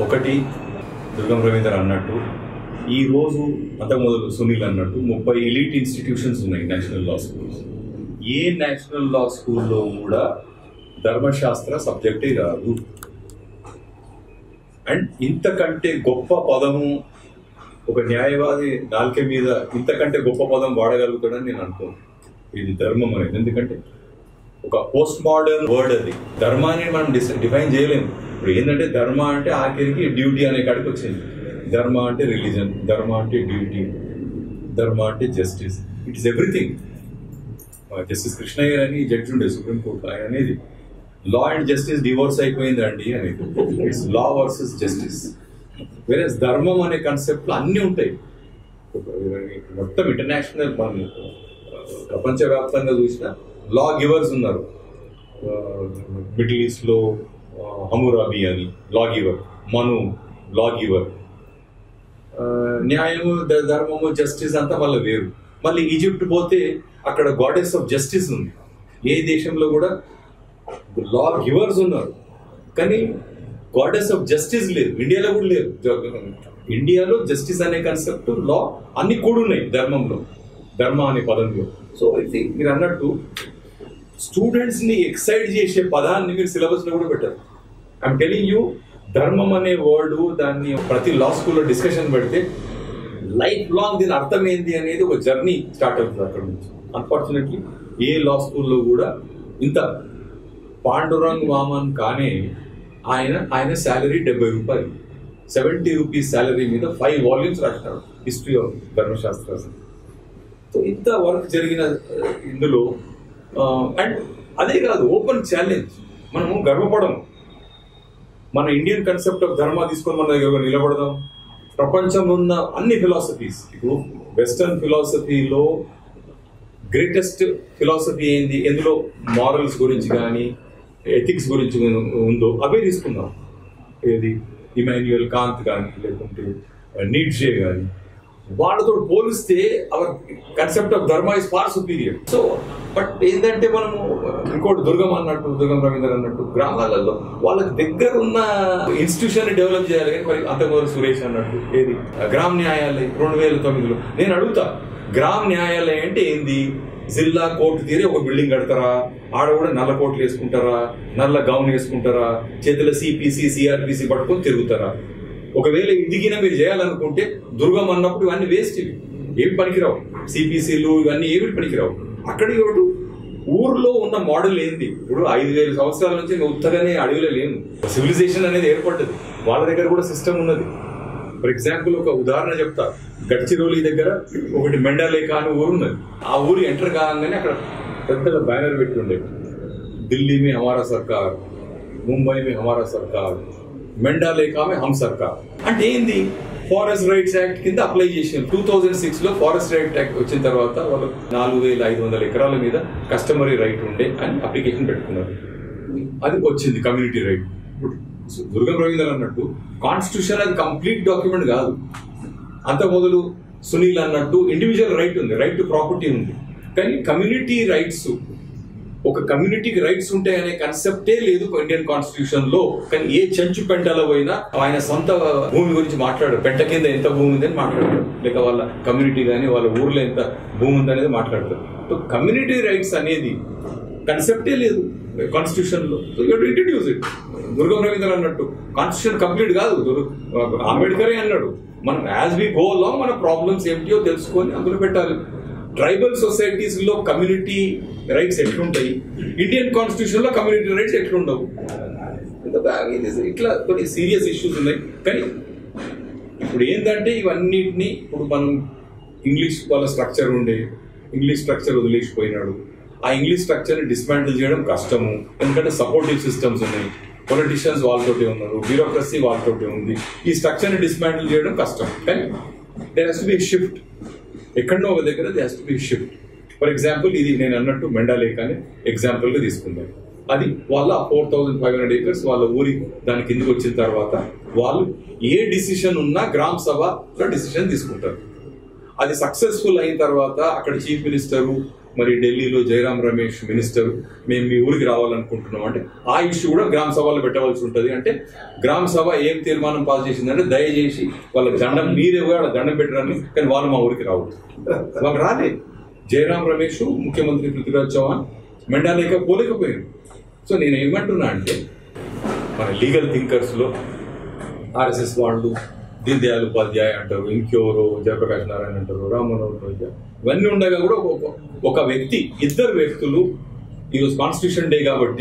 ఒకటి దుర్గం రవీందర్ అన్నట్టు ఈ రోజు అంతకుముందు సునీల్ అన్నట్టు ముప్పై ఎలిట్ ఇన్స్టిట్యూషన్స్ ఉన్నాయి నేషనల్ లా స్కూల్స్ ఏ నేషనల్ లా స్కూల్లో కూడా ధర్మశాస్త్ర సబ్జెక్టే కాదు అండ్ ఇంతకంటే గొప్ప పదము ఒక న్యాయవాది నాలుక మీద ఇంతకంటే గొప్ప పదం వాడగలుగుతాడని నేను అనుకోను ఇది ధర్మం అనేది ఎందుకంటే ఒక పోస్ట్ మోడర్న్ వర్డ్ అది ధర్మాన్ని మనం డిఫైన్ చేయలేము ఇప్పుడు ఏంటంటే ధర్మ అంటే ఆఖరికి డ్యూటీ అనే కాడికి వచ్చింది ధర్మ అంటే రిలీజన్ ధర్మ అంటే డ్యూటీ ధర్మ అంటే justice it is everything justice Krishnaiah అని జడ్జి ఉండే సుప్రీంకోర్టు ఆయన అనేది లా అండ్ జస్టిస్ డివోర్స్ అయిపోయిందండి అనేది ఇట్స్ లా వర్సెస్ జస్టిస్ వేరే ధర్మం అనే కాన్సెప్ట్ అన్నీ ఉంటాయి మొత్తం ఇంటర్నేషనల్ మనం ప్రపంచవ్యాప్తంగా చూసిన లా గివర్స్ ఉన్నారు మిడిల్ ఈస్ట్ లో హమురాబి అని law giver Manu law giver న్యాయము ద- ధర్మము జస్టిస్ అంతా మళ్ళీ వేరు మళ్ళీ ఈజిప్ట్ పోతే అక్కడ గాడెస్ ఆఫ్ జస్టిస్ ఉంది ఏ దేశంలో కూడా లా గివర్స్ ఉన్నారు కానీ గాడెస్ ఆఫ్ జస్టిస్ లేదు ఇండియాలో కూడా లేదు ఇండియాలో జస్టిస్ అనే కాన్సెప్ట్ లా అన్ని కూడా ఉన్నాయి ధర్మంలో ధర్మ అనే పదంలో సో ఇది మీరు అన్నట్టు స్టూడెంట్స్ ని ఎక్సైట్ చేసే పదాన్ని మీరు సిలబస్ లో కూడా పెట్టారు ఐఎమ్ టెలింగ్ యూ ధర్మం అనే వర్డ్ దాన్ని ప్రతి లా స్కూల్లో డిస్కషన్ పెడితే లైఫ్ లాంగ్ దీని అర్థం ఏంది అనేది ఒక జర్నీ స్టార్ట్ అవుతుంది అక్కడ నుంచి అన్ఫార్చునేట్లీ ఏ లా స్కూల్లో కూడా ఇంత పాండురంగ్ వామన్ కానీ ఆయన ఆయన శాలరీ డెబ్బై రూపాయలు సెవెంటీ రూపీస్ శాలరీ మీద ఫైవ్ వాల్యూమ్స్ రాసినారు హిస్టరీ ఆఫ్ ధర్మశాస్త్ర సో ఇంత వర్క్ జరిగిన ఆ, ఇందులో అండ్ అదే కాదు ఓపెన్ ఛాలెంజ్ మనము గర్వపడం మన ఇండియన్ కన్సెప్ట్ ఆఫ్ ధర్మ తీసుకొని మన దగ్గర నిలబడదాం ప్రపంచంలో ఉన్న అన్ని ఫిలాసఫీస్ ఇప్పుడు వెస్టర్న్ ఫిలాసఫీలో గ్రేటెస్ట్ ఫిలాసఫీ ఏంది ఎందులో మారల్స్ గురించి కానీ ఎథిక్స్ గురించి ఉందో అవే తీసుకుందాం ఏది ఇమాన్యుయల్ కాంత్ కానీ లేకుంటే నీడ్షే కానీ వాళ్ళతో పోలిస్తే our concept of dharma is far superior so but ఏంటంటే మనము ఇంకోటి దుర్గం అన్నట్టు దుర్గం రవీందర్ అన్నట్టు గ్రామాలలో వాళ్ళకి దగ్గర ఉన్న ఇన్స్టిట్యూషన్ డెవలప్ చేయాలి కానీ మరి అంతకుముందు సురేష్ అన్నట్టు ఏది గ్రామ న్యాయాలయం రెండు వేల తొమ్మిదిలో నేను అడుగుతా గ్రామ న్యాయాలయం అంటే ఏంది జిల్లా కోర్టు తీరి ఒక బిల్డింగ్ కడతారా ఆడ కూడా నల్ల కోట్లు వేసుకుంటారా నల్ల గౌన్ వేసుకుంటారా చేతిలో సిపిసి సిఆర్పిసి పట్టుకొని తిరుగుతారా ఒకవేళ ఇదిగిన మీరు చేయాలనుకుంటే దుర్గం అన్నప్పుడు ఇవన్నీ వేస్ట్ ఇవి ఏమి పనికిరావు సిపిసిలు ఇవన్నీ ఏమి పనికిరావు అక్కడ ఒకటి ఊర్లో ఉన్న మోడల్ ఏంది ఇప్పుడు ఐదు వేల సంవత్సరాల నుంచి ఇంకా ఉత్తగానే అడవిలో లేము సివిలైజేషన్ అనేది ఏర్పడ్డది వాళ్ళ దగ్గర కూడా సిస్టమ్ ఉన్నది ఫర్ ఎగ్జాంపుల్ ఒక ఉదాహరణ చెప్తా గడ్చిరోలి దగ్గర ఒకటి మెండాలేక అని ఊరు ఉన్నది ఆ ఊరు ఎంటర్ కాగానే అక్కడ పెద్దగా బ్యానర్ పెట్టి ఉండే ఢిల్లీ మే హమారా సర్కార్ ముంబై మే హమారా సర్కార్ మెండాలేక మే హమ్ సర్కార్ అంటే ఏంది ఫారెస్ట్ రైట్స్ యాక్ట్ కింద అప్లై చేసారు టూ థౌజండ్ సిక్స్ లో ఫారెస్ట్ రైట్ యాక్ట్ వచ్చిన తర్వాత వాళ్ళు నాలుగు వేల ఐదు వందల ఎకరాల మీద కస్టమరీ రైట్ ఉండే అని అప్లికేషన్ పెట్టుకున్నారు అది వచ్చింది కమ్యూనిటీ రైట్ ఇప్పుడు దుర్గం రవీంద్ర అన్నట్టు కాన్స్టిట్యూషన్ అది కంప్లీట్ డాక్యుమెంట్ కాదు అంత మొదలు సునీల్ అన్నట్టు ఇండివిజువల్ రైట్ ఉంది రైట్ టు ప్రాపర్టీ ఉంది కానీ కమ్యూనిటీ రైట్స్ ఒక కమ్యూనిటీకి రైట్స్ ఉంటాయి అనే కన్సెప్టే లేదు ఇండియన్ కాన్స్టిట్యూషన్ లో కానీ ఏ చెంచు పెంటలో పోయినా ఆయన సొంత భూమి గురించి మాట్లాడారు పెంట కింద ఎంత భూమి ఉందని మాట్లాడతారు లేక వాళ్ళ కమ్యూనిటీ కానీ వాళ్ళ ఊర్లో ఎంత భూమి ఉందనేది మాట్లాడతారు సో కమ్యూనిటీ రైట్స్ అనేది కన్సెప్టే లేదు కాన్స్టిట్యూషన్ లో ఇంట్రడ్యూస్ ఇట్ దుర్గం రవీంద్ర అన్నట్టు కాన్స్టిట్యూషన్ కంప్లీట్ కాదు దుర్- అంబేద్కరే అన్నాడు మనం యాజ్ వి గో లో మన ప్రాబ్లమ్స్ ఏమిటియో తెలుసుకొని అందులో పెట్టాలి ట్రైబల్ సొసైటీస్ లో కమ్యూనిటీ రైట్స్ ఎట్లుంటాయి ఇండియన్ కాన్స్టిట్యూషన్ లో కమ్యూనిటీ రైట్స్ ఎట్లుండవు ఇంత బాగా ఇది ఇట్లా కొన్ని సీరియస్ ఇష్యూస్ ఉన్నాయి కానీ ఇప్పుడు ఏంటంటే ఇవన్నిటిని ఇప్పుడు మనం ఇంగ్లీష్ వాళ్ళ స్ట్రక్చర్ ఉండే ఇంగ్లీష్ స్ట్రక్చర్ వదిలేసిపోయినాడు ఆ ఇంగ్లీష్ స్ట్రక్చర్ ని డిస్మాంటిల్ చేయడం కష్టము ఎందుకంటే సపోర్టివ్ సిస్టమ్స్ ఉన్నాయి పొలిటీషియన్స్ వాళ్ళతోటే ఉన్నారు బ్యూరోక్రసీ వాళ్ళతోటే ఉంది ఈ స్ట్రక్చర్ ని డిస్మాంటిల్ చేయడం కష్టం కానీ there has to be shift ఎక్కడో ఒక దగ్గర they has to be shift for example ఇది నేను అన్నట్టు మెండాలేక్ అని ఎగ్జాంపుల్ గా తీసుకుందాం అది వాళ్ళ four thousand five hundred acres వాళ్ళ ఊరి దాని కిందకి వచ్చిన తర్వాత వాళ్ళు ఏ డిసిషన్ ఉన్నా గ్రామ సభలో డిసిషన్ తీసుకుంటారు అది సక్సెస్ఫుల్ అయిన తర్వాత అక్కడ చీఫ్ మినిస్టరు మరి ఢిల్లీలో జయరాం రమేష్ మినిస్టర్ మేము మీ ఊరికి రావాలనుకుంటున్నాం అంటే ఆ ఇష్యూ కూడా గ్రామ సభలో పెట్టవలసి ఉంటుంది అంటే గ్రామ సభ ఏం తీర్మానం పాస్ చేసిందంటే దయచేసి వాళ్ళ దండం మీరే వాళ్ళ దండం పెట్టరాని కానీ వాళ్ళు మా ఊరికి రావద్దు వాళ్ళు రాలేదు జయరాం రమేష్ ముఖ్యమంత్రి పృథ్వీరాజ్ చౌహాన్ మెండాలేక పోలేకపోయారు సో నేను ఏమంటున్నా అంటే మన లీగల్ థింకర్స్ లో ఆర్ఎస్ఎస్ వాళ్ళు దీన్ దయాళ్ ఉపాధ్యాయ అంటారు ఇంకెవరో జయప్రకాష్ నారాయణ అంటారు రామ్మోహన్ రోజా ఇవన్నీ ఉండగా కూడా ఒక ఒక వ్యక్తి ఇద్దరు వ్యక్తులు ఈరోజు కాన్స్టిట్యూషన్ డే కాబట్టి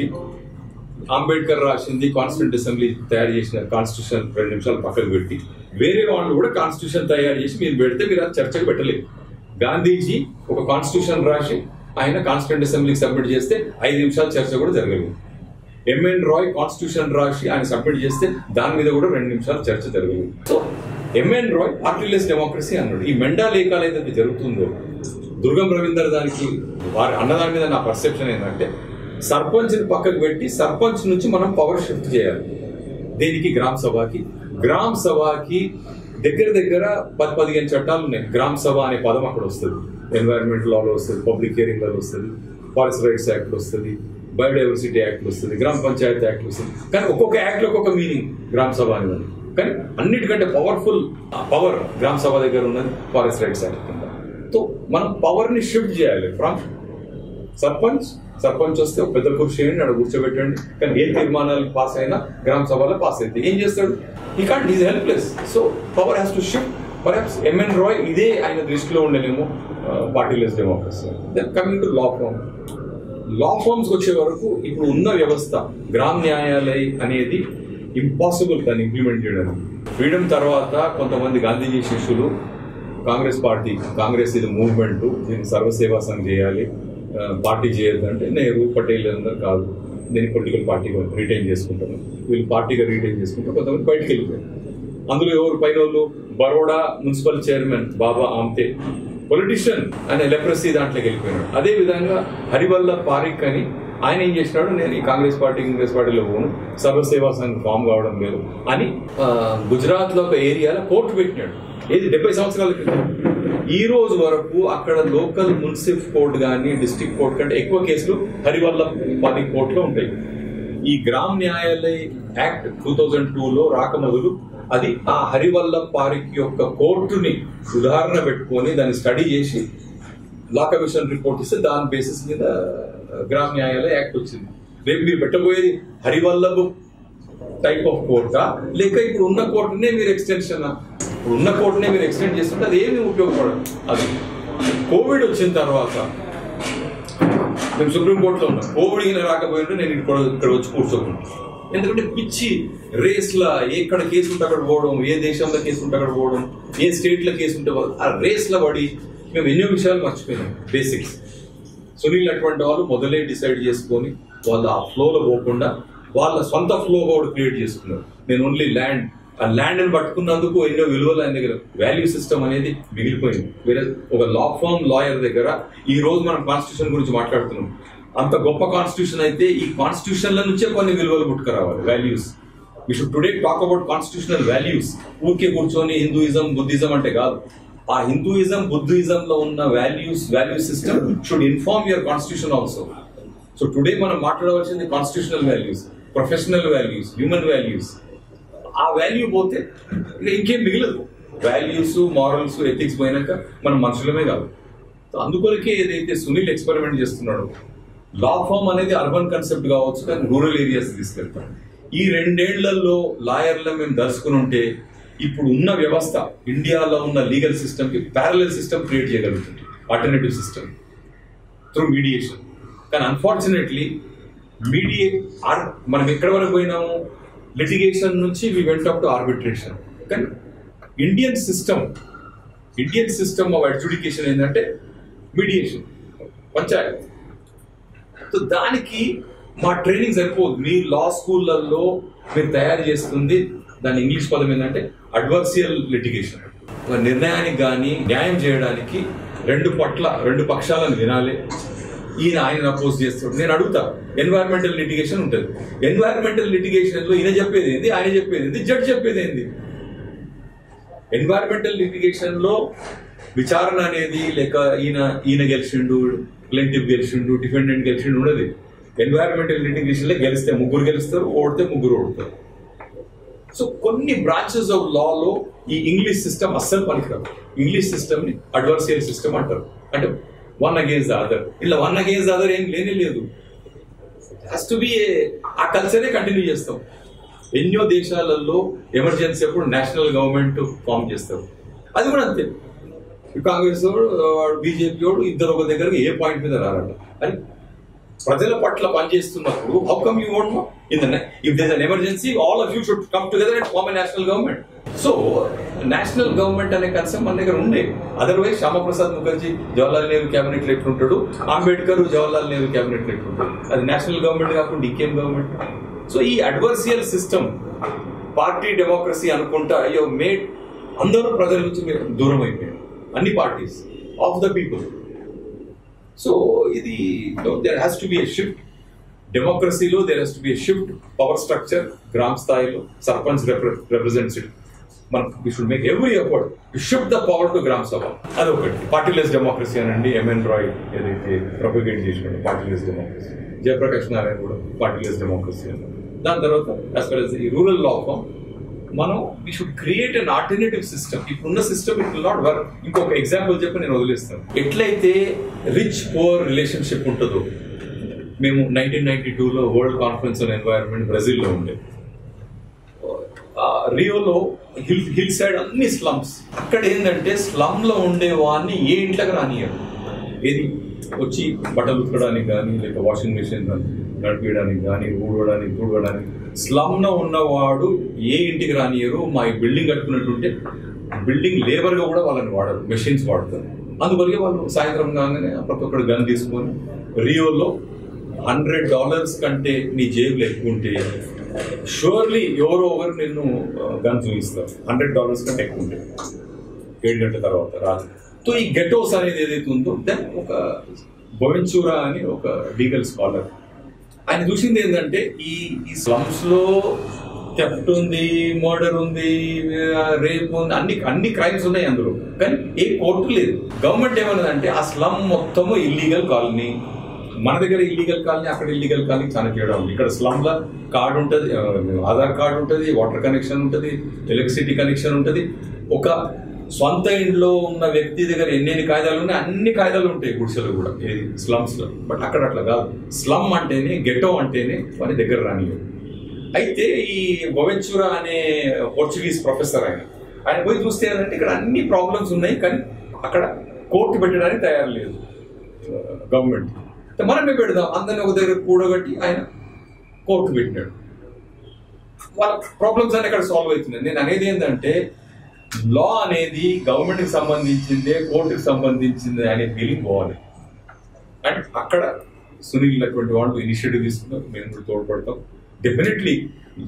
అంబేద్కర్ రాసింది కాన్స్టిట్యూంట్ అసెంబ్లీ తయారు చేసిన కాన్స్టిట్యూషన్ రెండు నిమిషాలు పక్కకు పెట్టి వేరే వాళ్ళు కూడా కాన్స్టిట్యూషన్ తయారు చేసి మీరు పెడితే మీరు అది చర్చకు పెట్టలేదు గాంధీజీ ఒక కాన్స్టిట్యూషన్ రాసి ఆయన కాన్స్టిట్యూంట్ అసెంబ్లీకి సబ్మిట్ చేస్తే ఐదు నిమిషాలు చర్చ కూడా జరగలేదు ఎంఎన్ రాయ్ కాన్స్టిట్యూషన్ రాసి ఆయన సబ్మిట్ చేస్తే దాని మీద కూడా రెండు నిమిషాలు చర్చ జరగలేదు so M N Roy partyless democracy అన్నాడు ఈ మెండా లేఖలు ఏదైతే జరుగుతుందో దుర్గం రవీందర్ దానికి వారి అన్నదాని మీద నా పర్సెప్షన్ ఏంటంటే సర్పంచ్ పక్కకు పెట్టి సర్పంచ్ నుంచి మనం పవర్ షిఫ్ట్ చేయాలి దేనికి గ్రామ సభకి గ్రామ సభకి దగ్గర దగ్గర పది పదిహేను చట్టాలు ఉన్నాయి గ్రామ సభ అనే పదం అక్కడ వస్తుంది ఎన్వైరన్మెంట్ లాలో వస్తుంది పబ్లిక్ హియరింగ్ లో వస్తుంది ఫారెస్ట్ రైట్స్ యాక్ట్ వస్తుంది బయోడైవర్సిటీ యాక్ట్ వస్తుంది గ్రామ పంచాయతీ యాక్ట్ వస్తుంది కానీ ఒక్కొక్క యాక్ట్ లో ఒక్కొక్క మీనింగ్ గ్రామ సభ అనేది కానీ అన్నిటికంటే పవర్ఫుల్ పవర్ గ్రామ సభ దగ్గర ఉన్నది ఫారెస్ట్ రైట్స్ యాక్ట్ కింద సో మనం పవర్ ని షిఫ్ట్ చేయాలి ఫ్రమ్ సర్పంచ్ సర్పంచ్ వస్తే ఒక పెద్ద కుర్చీ చేయండి అక్కడ కూర్చోబెట్టండి కానీ ఏ తీర్మానాలు పాస్ అయినా గ్రామ సభలో పాస్ అయితే ఏం చేస్తాడు ఈ can't is helpless so power has to shift perhaps M N Roy ఇదే ఆయన దృష్టిలో ఉండేనేమో partyless democracy then coming to law form law forms వచ్చే వరకు ఇప్పుడు ఉన్న వ్యవస్థ గ్రామ న్యాయాలయ అనేది ఇంపాసిబుల్ దాన్ని ఇంప్లిమెంట్ చేయడానికి ఫ్రీడమ్ తర్వాత కొంతమంది గాంధీజీ శిష్యులు కాంగ్రెస్ పార్టీ కాంగ్రెస్ ఇది మూవ్మెంట్ దీన్ని సర్వసేవా సంఘ్ చేయాలి ఆ, పార్టీ చేయొద్దంటే నెహ్రూ పటేల్ అందరు కాదు దీన్ని పొలిటికల్ పార్టీగా రిటైన్ చేసుకుంటారు వీళ్ళు పార్టీగా రిటైన్ చేసుకుంటారు కొంతమంది బయటకు వెళ్ళిపోయారు అందులో ఎవరు పైన వాళ్ళు Baroda municipal chairman Baba Amte politician అనే లెప్రసీ దాంట్లోకి వెళ్ళిపోయినాడు అదే విధంగా హరివల్ల పారిక్ అని ఆయన ఏం చేసినాడు నేను ఈ కాంగ్రెస్ పార్టీ కాంగ్రెస్ పార్టీలో పోను సర్వసేవా సంఘ్ ఫామ్ కావడం లేదు అని గుజరాత్ లో ఒక ఏరియాలో కోర్టు పెట్టినాడు ఏది డెబ్బై సంవత్సరాల క్రితం ఈ రోజు వరకు అక్కడ లోకల్ మున్సిఫ్ కోర్టు కానీ డిస్ట్రిక్ట్ కోర్టు కంటే ఎక్కువ కేసులు హరివల్ల పారిక్ కోర్టులో ఉంటాయి ఈ Gram Nyayalaya act two thousand two లో రాక మొదలు అది ఆ హరివల్ల పారిక్ యొక్క కోర్టుని ఉదాహరణ పెట్టుకొని దాన్ని స్టడీ చేసి లా కమిషన్ రిపోర్ట్ ఇస్తే దాని బేసిస్ మీద గ్రామ న్యాయాలయ యాక్ట్ వచ్చింది రేపు మీరు పెట్టబోయేది హరివల్లభ్ టైప్ ఆఫ్ కోర్టా లేక ఇప్పుడు ఉన్న కోర్టునే మీరు ఎక్స్టెన్షన్ ఇప్పుడు ఉన్న కోర్టునే మీరు ఎక్స్టెండ్ చేస్తుంటే అది ఏమి ఉపయోగపడదు అది కోవిడ్ వచ్చిన తర్వాత మేము సుప్రీం కోర్టులో ఉన్నాం కోవిడ్ ఈయన రాకపోయింటే నేను ఇక్కడ ఇక్కడ వచ్చి కూర్చోకుండా ఎందుకంటే పిచ్చి రేస్ల ఎక్కడ కేసు ఉంటే అక్కడ పోవడం ఏ దేశంలో కేసు ఉంటే అక్కడ పోవడం ఏ స్టేట్లో కేసు ఉంటే పో- ఆ రేస్ల పడి మేము ఎన్నో విషయాలు మర్చిపోయినాం బేసిక్స్ సునీల్ అటువంటి వాళ్ళు మొదలే డిసైడ్ చేసుకొని వాళ్ళు ఆ ఫ్లోలో పోకుండా వాళ్ళ సొంత ఫ్లో కూడా క్రియేట్ చేసుకున్నారు నేను ఓన్లీ ల్యాండ్ ఆ ల్యాండ్ ని పట్టుకున్నందుకు ఎన్నో విలువలు ఆయన దగ్గర వాల్యూ సిస్టమ్ అనేది మిగిలిపోయింది వేరే ఒక లా ఫామ్ లాయర్ దగ్గర ఈ రోజు మనం కాన్స్టిట్యూషన్ గురించి మాట్లాడుతున్నాం అంత గొప్ప కాన్స్టిట్యూషన్ అయితే ఈ కాన్స్టిట్యూషన్ల నుంచే కొన్ని విలువలు పుట్టుకురావాలి values we should today talk about constitutional values ఊరికే కూర్చొని హిందూయిజం బుద్ధిజం అంటే కాదు ఆ హిందూయిజం బుద్ధిజం లో ఉన్న values value system should inform your constitution also so today మనం మాట్లాడవలసింది constitutional values professional values human values ఆ వాల్యూ పోతే ఇక ఇంకేం మిగలదు వాల్యూస్ మారల్స్ ఎథిక్స్ పోయినాక మనం మనుషులమే కాదు సో అందుకొరకే ఏదైతే సునీల్ ఎక్స్పెరిమెంట్ చేస్తున్నాడో లా ఫామ్ అనేది అర్బన్ కాన్సెప్ట్ కావచ్చు కానీ రూరల్ ఏరియాస్ తీసుకెళ్తాం ఈ రెండేళ్లలో లాయర్ల మేము దర్శకుని ఉంటే ఇప్పుడు ఉన్న వ్యవస్థ ఇండియాలో ఉన్న లీగల్ సిస్టమ్ కి ప్యారలల్ సిస్టమ్ క్రియేట్ చేయగలుగుతుంది ఆల్టర్నేటివ్ సిస్టమ్ త్రూ మీడియేషన్ కానీ అన్ఫార్చునేట్లీ మీడియే మనం ఎక్కడి వరకు పోయినాము లిటిగేషన్ నుంచి we went up to arbitration కానీ Indian system Indian system of adjudication ఏంటంటే మీడియేషన్ పంచాయత్ సో దానికి మా ట్రైనింగ్ సరిపోదు మీ లా స్కూళ్ళల్లో మీరు తయారు చేస్తుంది దాని ఇంగ్లీష్ పదం ఏంటంటే అడ్వర్సియల్ లిటిగేషన్ ఒక నిర్ణయానికి కానీ న్యాయం చేయడానికి రెండు పట్ల రెండు పక్షాలను వినాలి ఈయన ఆయన అపోజ్ చేస్తాడు నేను అడుగుతా ఎన్వైరన్మెంటల్ లిటిగేషన్ ఉంటుంది ఎన్వైరన్మెంటల్ లిటిగేషన్ లో ఈయన చెప్పేది ఏంది ఆయన చెప్పేది ఏంది జడ్జ్ చెప్పేది ఏంది ఎన్వైరన్మెంటల్ లిటిగేషన్ లో విచారణ అనేది లేక ఈయన ఈయన గెలిచిండు ప్లెంటివ్ గెలిచిండు డిఫెండెంట్ గెలిచిండు ఉండదు ఎన్వైరన్మెంటల్ లిటిగేషన్లో గెలిస్తే ముగ్గురు గెలుస్తారు ఓడితే ముగ్గురు ఓడతారు సో కొన్ని బ్రాంచెస్ ఆఫ్ లాలో ఈ ఇంగ్లీష్ సిస్టమ్ అస్సలు పనికిరాదు ఇంగ్లీష్ సిస్టమ్ ని అడ్వర్సియల్ సిస్టమ్ అంటారు అంటే వన్ అగేన్స్ ద అదర్ ఇలా వన్ అగేన్స్ ద అదర్ ఏం లేనే లేదు హ్యాస్ టు బి ఆ కల్చరే కంటిన్యూ చేస్తాం ఎన్నో దేశాలలో ఎమర్జెన్సీ అప్పుడు నేషనల్ గవర్నమెంట్ ఫామ్ చేస్తారు అది కూడా అంతే కాంగ్రెస్ వాడు బీజేపీ వాడు ఇద్దరు ఒక దగ్గరకు ఏ పాయింట్ మీద రారట అని ప్రజల పట్ల పనిచేస్తున్నప్పుడు how come you won't in the if there an emergency all of you should come together and form national government so national government అనే కన్సెప్ట్ మన దగ్గర ఉండే అదర్వైజ్ శ్యామప్రసాద్ ముఖర్జీ జవహర్లాల్ నెహ్రూ క్యాబినెట్ ఎట్లుంటాడు అంబేద్కర్ జవహర్లాల్ నెహ్రూ క్యాబినెట్ ఎట్లుంటాడు అది నేషనల్ గవర్నమెంట్ కాకుండా ఇంకేం గవర్నమెంట్ సో ఈ అడ్వర్సియల్ సిస్టమ్ పార్టీ డెమోక్రసీ అనుకుంటా అయ్యో మేడ్ అందరూ ప్రజల నుంచి మీరు దూరం అయిపోయారు అన్ని parties of the people so ఇది there has to be a shift డెమోక్రసీలో there has to be a shift power structure గ్రామ స్థాయిలో సర్పంచ్ రిప్రజెంట్స్ మనం we should make every effort to shift the power to grama sabha అదొకటి పార్టీలెస్ డెమోక్రసీ అనండి M N Roy ఏదైతే propagate చేసినాడు partyless democracy Jayaprakash Narayana కూడా partyless democracy అన్నారు దాని తర్వాత యాజ్ వెల్ ఈ రూరల్ లా ఫామ్ మనం we should create an alternative system ఇప్పుడున్న system it will not work ఇంకొక ఎగ్జాంపుల్ చెప్పి నేను వదిలేస్తాను ఎట్లయితే రిచ్ పోర్ రిలేషన్షిప్ ఉంటుందో మేము నైన్టీన్ నైన్టీ టూలో వరల్డ్ కాన్ఫరెన్స్ ఆన్ ఎన్వైరన్మెంట్ బ్రెజిల్లో ఉండే ఆ, రియోలో హిల్ హిల్ సైడ్ అన్ని స్లమ్స్ అక్కడ ఏంటంటే స్లమ్ లో ఉండే వాడిని ఏ ఇంట్లోకి రానియరు ఏది వచ్చి బట్టలు ఉతకడానికి కానీ లేక వాషింగ్ మెషిన్ నడిపించడానికి కానీ ఊడవడానికి తూడవడానికి స్లమ్ లో ఉన్నవాడు ఏ ఇంటికి రానియరు మా ఈ బిల్డింగ్ కట్టుకున్నట్టుంటే బిల్డింగ్ లేబర్ గా కూడా వాళ్ళని వాడరు మెషిన్స్ వాడతారు అందువల్ల వాళ్ళు సాయంత్రం కాగానే ప్రతి ఒక్కడు గన్ తీసుకొని రియోలో హండ్రెడ్ డాలర్స్ కంటే నీ జేబులో ఎక్కువ ఉంటే షూర్లీ ఎవరో ఒకరు నిన్ను గన్ చూపిస్తారు హండ్రెడ్ డాలర్స్ కంటే ఎక్కువ ఉంటే ఏడు గంటల తర్వాత రాత్రి సో ఈ గెటోస్ అనేది ఏదైతే ఉందో దెన్ ఒక బొవెన్చూరా అని ఒక లీగల్ స్కాలర్ ఆయన చూసింది ఏంటంటే ఈ ఈ స్లమ్స్ లో థెఫ్ట్ ఉంది మర్డర్ ఉంది రేప్ ఉంది అన్ని అన్ని క్రైమ్స్ ఉన్నాయి అందులో కానీ ఏ కోర్టు లేదు గవర్నమెంట్ ఏమన్నదంటే ఆ స్లమ్ మొత్తము ఇల్లీగల్ కాలనీ మన దగ్గర ఇల్లీగల్ కాలనీ అక్కడ ఇల్లీగల్ కాలనీ చాలా తేడా ఉంది ఇక్కడ స్లమ్ లా కార్డు ఉంటుంది ఆధార్ కార్డు ఉంటుంది వాటర్ కనెక్షన్ ఉంటుంది ఎలక్ట్రిసిటీ కనెక్షన్ ఉంటుంది ఒక సొంత ఇంట్లో ఉన్న వ్యక్తి దగ్గర ఎన్నెన్ని కాయిదాలు ఉన్నాయి అన్ని కాయిదాలు ఉంటాయి గుడిసెలు కూడా ఏది స్లమ్స్ లో బట్ అక్కడ అట్లా కాదు స్లమ్ అంటేనే గెటో అంటేనే వారి దగ్గర రానియదు అయితే ఈ బొవెన్చురా అనే పోర్చుగీస్ ప్రొఫెసర్ ఆయన ఆయన పోయి చూస్తే ఏంటంటే ఇక్కడ అన్ని ప్రాబ్లమ్స్ ఉన్నాయి కానీ అక్కడ కోర్టు పెట్టడానికి తయారు లేదు గవర్నమెంట్ మనమే పెడదాం అందరిని ఒక దగ్గర కూడగట్టి ఆయన కోర్టు పెట్టినాడు వాళ్ళ ప్రాబ్లమ్స్ అన్ని అక్కడ సాల్వ్ అవుతున్నాయి నేను అనేది ఏంటంటే లా అనేది గవర్నమెంట్ కి సంబంధించిందే కోర్టుకి సంబంధించిందే అనే ఫీలింగ్ పోవాలి అండ్ అక్కడ సునీల్ అటువంటి వాళ్ళు ఇనిషియేటివ్ తీసుకున్నారు మేము కూడా తోడ్పడతాం డెఫినెట్లీ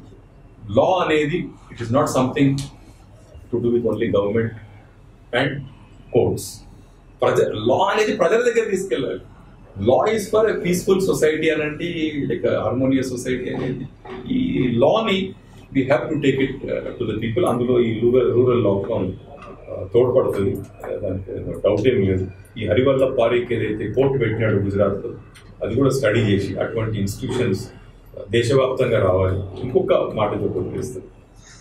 లా అనేది it is not something to do with only government and courts ప్రజ లా అనేది ప్రజల దగ్గర తీసుకెళ్ళాలి law is for peaceful society అనండి లైక్ హార్మోనియస్ సొసైటీ అనేది ఈ లాని we have to take it to the people అందులో ఈ రూరల్ రూరల్ లాక్డౌన్ తోడ్పడుతుంది దానికి డౌట్ ఏం లేదు ఈ హరివల్ల పారీక్ ఏదైతే కోర్టు పెట్టినాడు గుజరాత్ అది కూడా స్టడీ చేసి అటువంటి ఇన్స్టిట్యూషన్స్ దేశవ్యాప్తంగా రావాలి ఇంకొక మాటతో కొట్టేస్తుంది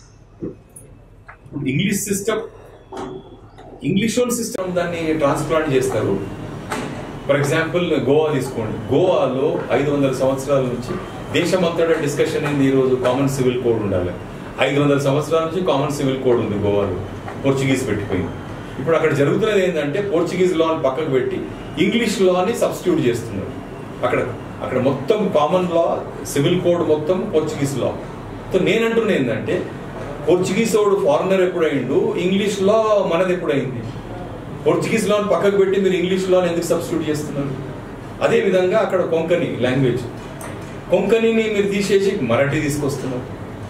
English system English own system దాన్ని ట్రాన్స్ప్లాంట్ చేస్తారు ఫర్ ఎగ్జాంపుల్ గోవా తీసుకోండి గోవాలో ఐదు వందల సంవత్సరాల నుంచి దేశమంతటా డిస్కషన్ అయింది ఈరోజు కామన్ సివిల్ కోడ్ ఉండాలి ఐదు వందల సంవత్సరాల నుంచి కామన్ సివిల్ కోడ్ ఉంది గోవాలో పోర్చుగీస్ పెట్టిపోయింది ఇప్పుడు అక్కడ జరుగుతున్నది ఏంటంటే పోర్చుగీస్ లాని పక్కకు పెట్టి ఇంగ్లీష్ లాని సబ్స్టిట్యూట్ చేస్తున్నారు అక్కడ అక్కడ మొత్తం కామన్ లా సివిల్ కోడ్ మొత్తం పోర్చుగీస్ లా సో నేనంటున్నా ఏంటంటే పోర్చుగీస్ వాడు ఫారినర్ ఎప్పుడైండు ఇంగ్లీష్ లా మనది ఎప్పుడైంది పోర్చుగీస్ లాని పక్కకు పెట్టి మీరు ఇంగ్లీష్ లాని ఎందుకు సబ్స్టిట్యూట్ చేస్తున్నారు అదే విధంగా అక్కడ కొంకణి లాంగ్వేజ్ కొంకణిని మీరు తీసేసి మరాఠీ తీసుకొస్తున్నారు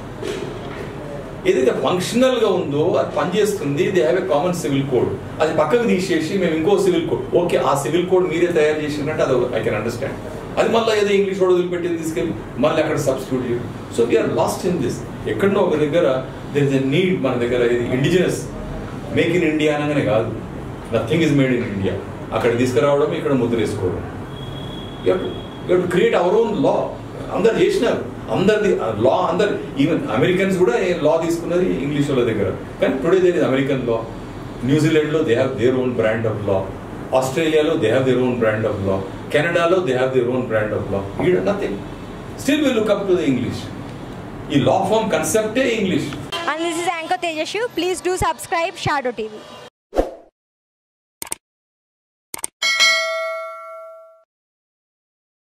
ఏదైతే ఫంక్షనల్ గా ఉందో అది పనిచేస్తుంది they have a common civil code అది పక్కకు తీసేసి మేము ఇంకో సివిల్ కోడ్ ఓకే ఆ సివిల్ కోడ్ మీరే తయారు చేసినట్టు అది ఐ కెన్ అండర్స్టాండ్ అది మళ్ళీ ఏదో ఇంగ్లీష్ వాడు వదిలిపెట్టింది తీసుకెళ్ళి మళ్ళీ అక్కడ సబ్స్టిట్యూట్ చేయడం so we are lost in this ఎక్కడో ఒక దగ్గర దర్ ఇస్ ఎ నీడ్ మన దగ్గర ఇది ఇండిజినస్ మేక్ ఇన్ ఇండియా అనగానే కాదు nothing is made in India అక్కడ తీసుకురావడం ఇక్కడ ముద్ర వేసుకోవడం you to create our own law అందరు చేసినారు అందరిది లా అందరు ఈవెన్ అమెరికన్స్ కూడా లా తీసుకున్నది ఇంగ్లీష్ వాళ్ళ దగ్గర కానీ today there is American law న్యూజిలాండ్లో they have their own brand of law ఆస్ట్రేలియాలో they have their own brand of law కెనడాలో they have their own brand of law ఈడ nothing still we look up to the English ఈ law firm కన్సెప్టే English And this is Anchor Tejashu. Please do subscribe Shadow TV.